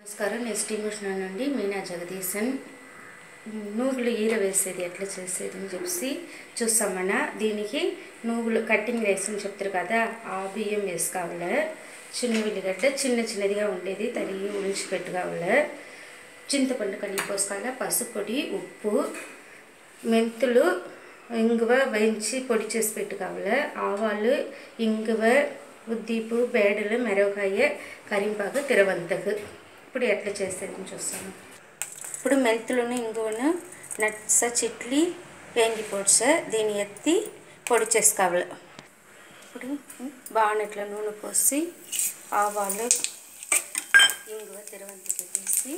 నమస్కారం నేను శ్రీకృష్ణన్ అండి మీనా జగదీశన్ నూగులు ఈర వేసేది ఎట్లా చేసేది అని చెప్పి చూస్తామన్న దీనికి నూగులు కట్టింగ్ వేసి చెప్తారు కదా ఆ బియ్యం వేసుకోవాలి చిన్న ఉల్లిగడ్డ చిన్న చిన్నదిగా ఉండేది తరిగి ఉడిచి పెట్టుకోవాలి చింతపండు కలిగి పోసుకోవాలి పసుపు పొడి ఉప్పు మెంతులు ఇంగువ వేయించి పొడి చేసి పెట్టుకోవాలి ఆవాలు ఇంగువ ఉద్దీపు బేడలు మెరవకాయ కరింపాకు తిరవంతకు ఇప్పుడు ఎట్లా చేసేది చూస్తాను ఇప్పుడు మెంతులను ఇంగువను నట్స చిట్లి వేంగి పొడిస దీన్ని ఎత్తి పొడి చేసుకోవాలి ఇప్పుడు బాగా నూనె పోసి ఆవాలు ఇంగువ తిరవంతి పెట్టేసి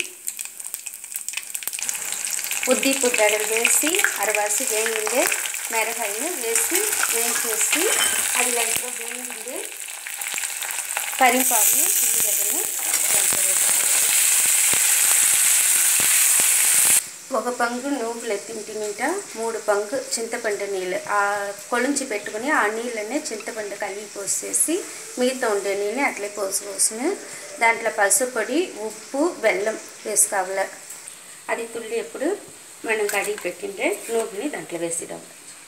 ఉద్దీపు బెడలు వేసి అరవాసి వేయిందే మెరకాయను వేసి వేయించేసి అది లైట్గా వేయిందే కరింపాకుని ఉల్లిగడ్డను దాంట్లో వేసుకోవాలి ఒక పంగు నూపులు ఎత్తింటి మీద మూడు పంగు చింతపండు నీళ్ళు ఆ కొలించి పెట్టుకుని ఆ నీళ్ళనే చింతపండు కలిగి పోసేసి మిగతా ఉండే నీళ్ళని అట్లే పోసి పోసుకుని దాంట్లో పసుపు పొడి ఉప్పు బెల్లం వేసుకోవాలి అది తుల్లి ఎప్పుడు మనం కడిగి పెట్టిండే నూగుని దాంట్లో వేసిడాం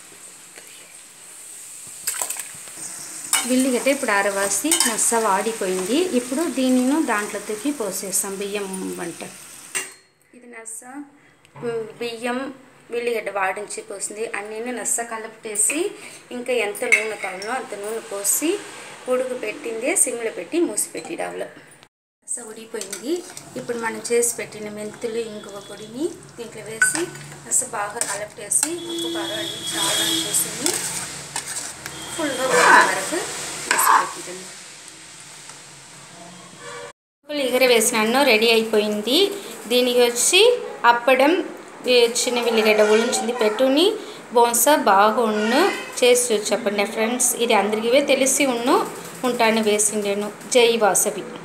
విల్లిగడ్డ ఇప్పుడు ఆరవాసి నస్స వాడిపోయింది ఇప్పుడు దీనిని దాంట్లో తొక్కి పోసేస్తాం బియ్యం వంట ఇది నస్స ఉమ్, బియ్యం విల్లిగడ్డ వాడించి పోసింది అన్నీ నస్స కలుపుటేసి ఇంకా ఎంత నూనె కావాలో అంత నూనె పోసి ఉడుకు పెట్టిందే సిమ్లో పెట్టి మూసి పెట్టి డబ్బులు నస్స ఉడిపోయింది ఇప్పుడు మనం చేసి పెట్టిన మెంతులు ఇంగువ పొడిని దీంట్లో వేసి నస్స బాగా కలుపుటేసి ఉప్పు కారం అన్ని చాలా వేసుకుని ఫుల్గా ఉడికే వరకు వేసి పెట్టింది ఎగర వేసిన అన్నం రెడీ అయిపోయింది దీనికి వచ్చి అప్పడం ఈ చిన్న విల్లిగడ్డ ఉలించింది పెట్టుని బోన్స బాగుండు చేసి చూసి చెప్పండి ఫ్రెండ్స్ ఇది అందరికీ తెలిసి ఉన్ను ఉంటాను వేసిండేను జై వాసవి